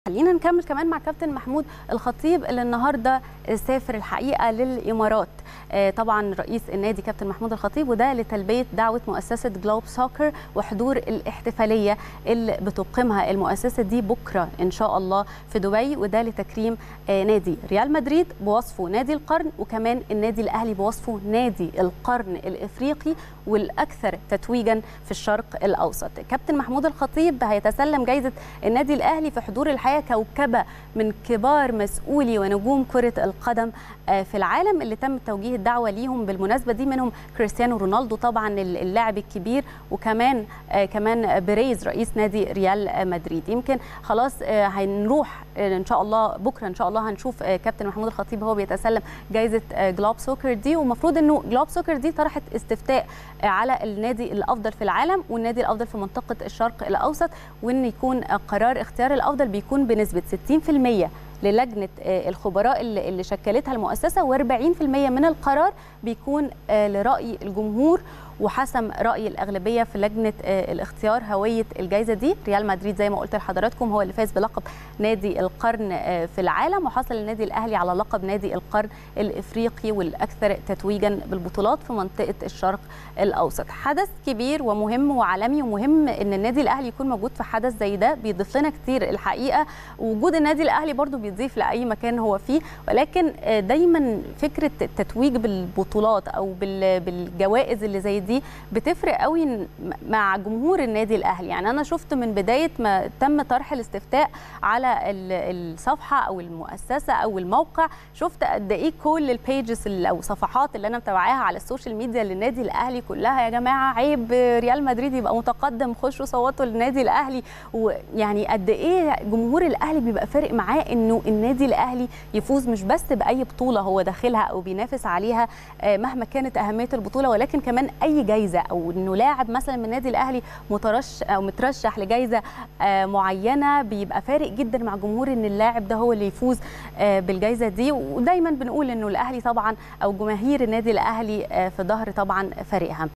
خلينا نكمل كمان مع كابتن محمود الخطيب اللي النهارده سافر الحقيقه للامارات آه، طبعا رئيس النادي كابتن محمود الخطيب وده لتلبيه دعوه مؤسسه جلوب سوكر وحضور الاحتفاليه اللي بتقيمها المؤسسه دي بكره ان شاء الله في دبي وده لتكريم آه، نادي ريال مدريد بوصفه نادي القرن وكمان النادي الاهلي بوصفه نادي القرن الافريقي والاكثر تتويجا في الشرق الاوسط كابتن محمود الخطيب هيتسلم جائزه النادي الاهلي في حضور الحقيقه كوكبه من كبار مسؤولي ونجوم كره القدم آه، في العالم اللي تم توجيه الدعوه ليهم بالمناسبه دي منهم كريستيانو رونالدو طبعا اللاعب الكبير وكمان آه، كمان بيريز رئيس نادي ريال مدريد يمكن خلاص آه، هنروح آه، ان شاء الله بكره ان شاء الله هنشوف آه، كابتن محمود الخطيب هو بيتسلم جائزه آه، جلوب سوكر دي ومفروض انه جلوب سوكر دي طرحت استفتاء آه، على النادي الافضل في العالم والنادي الافضل في منطقه الشرق الاوسط وان يكون آه، قرار اختيار الافضل بيكون بنسبه 60% للجنه آه، الخبراء اللي اللي شكلتها المؤسسه و40% من القرار بيكون آه، لراي الجمهور وحسم راي الاغلبيه في لجنه آه، الاختيار هويه الجائزه دي ريال مدريد زي ما قلت لحضراتكم هو اللي فاز بلقب نادي القرن آه، في العالم وحصل النادي الاهلي على لقب نادي القرن الافريقي والاكثر تتويجا بالبطولات في منطقه الشرق الاوسط حدث كبير ومهم وعالمي ومهم ان النادي الاهلي يكون موجود في حدث زي ده بيضيف لنا كتير الحقيقه وجود النادي الاهلي برضو بيضيف لاي مكان هو فيه ولكن آه، دايما فكره التتويج بالبطولات او بال- بالجوائز اللي زي دي بتفرق قوي مع جمهور النادي الاهلي يعني انا شفت من بدايه ما تم طرح الاستفتاء على ال- الصفحه او المؤسسه او الموقع شفت قد ايه كل البيجز ال- او صفحات اللي انا متابعاها على السوشيال ميديا للنادي الاهلي كلها يا جماعه عيب ريال مدريد يبقى متقدم خشوا صوتوا للنادي الاهلي ويعني قد ايه جمهور الاهلي بيبقى فارق معاه انه النادي الاهلي يفوز مش بس باي بطوله هو داخلها او بينافس عليها آه، مهما كانت اهميه البطوله ولكن كمان اي جايزه او انه لاعب مثلا من النادي الاهلي مترش او مترشح لجائزه آه، معينه بيبقى فارق جدا مع جمهور ان اللاعب ده هو اللي يفوز آه، بالجائزه دي ودايما بنقول انه الاهلي طبعا او جماهير النادي الاهلي آه، في ظهر طبعا فريقها